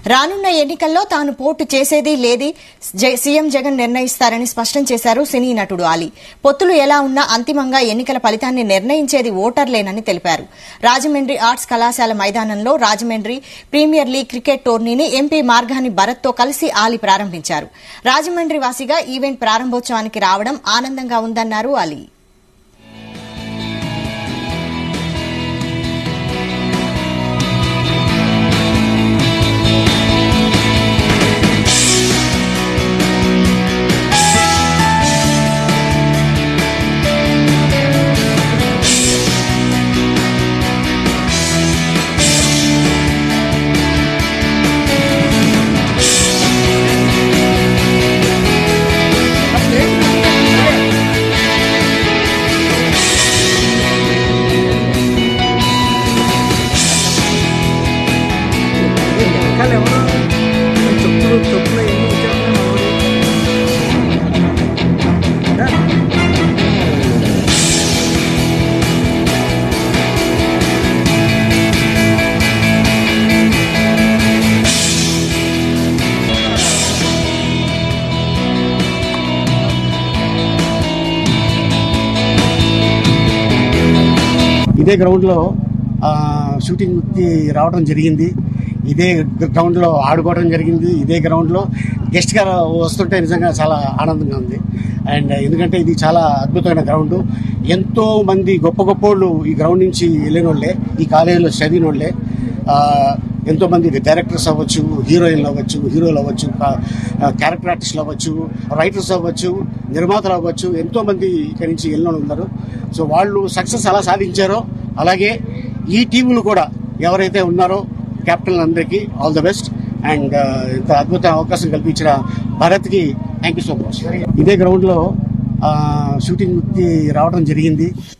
రానున్న ఎన్నికల్లో తాను పోటు చేసేది లేది జ- సీఎం జగన్ నిర్ణయిస్తారని స్పష్టం చేశారు సినీ నటుడు అలీ పొత్తులు ఎలా ఉన్నా అంతిమంగా ఎన్నికల ఫలితాన్ని నిర్ణయించేది ఓటర్లేనని తెలిపారు రాజమండ్రి ఆర్ట్స్ కళాశాల మైదానంలో రాజమండ్రి ప్రీమియర్ లీగ్ క్రికెట్ టోర్నీని ఎంపీ మార్గాని భరత్తో కలిసి ఆలీ ప్రారంభించారు రాజమండ్రి వాసిగా ఈవెంట్ ప్రారంభోత్సవానికి రావడం ఆనందంగా ఉందన్నారు అలీ వెనకాల ఎవరు చెప్పులు చెప్పులు ఎన్ని వచ్చేస్తున్నాయి మనోడు ఇదే గ్రౌండ్లో ఆ, షూటింగ్కి రావడం జరిగింది ఇదే గ్రౌండ్లో ఆడుకోవడం జరిగింది ఇదే గ్రౌండ్లో గెస్ట్గా వస్తుంటే నిజంగా చాలా ఆనందంగా ఉంది అండ్ ఎందుకంటే ఇది చాలా అద్భుతమైన గ్రౌండ్ ఎంతో మంది గొప్ప గొప్ప వాళ్ళు ఈ గ్రౌండ్ నుంచి వెళ్ళిన వాళ్ళే ఈ కాలేజీలో చదివిన వాళ్ళే ఆ, ఎంతో మంది డైరెక్టర్స్ అవ్వచ్చు హీరోయిన్లు అవ్వచ్చు హీరోలు అవ్వచ్చు కా- క్యారెక్టర్ ఆర్టిస్టులు అవ్వచ్చు రైటర్స్ అవ్వచ్చు నిర్మాతలు అవ్వచ్చు ఎంతో మంది ఇక్కడి నుంచి వెళ్ళిన వాళ్ళు ఉన్నారు సో వాళ్ళు సక్సెస్ ఎలా సాధించారో అలాగే ఈ టీములు కూడా ఎవరైతే ఉన్నారో కెప్టెన్ అందరికీ ఆల్ ద బెస్ట్ అండ్ ఇంత అద్భుత అవకాశం కల్పించిన భారత్కి థ్యాంక్ యూ సో మచ్ ఇదే గ్రౌండ్లో షూటింగ్కి రావడం జరిగింది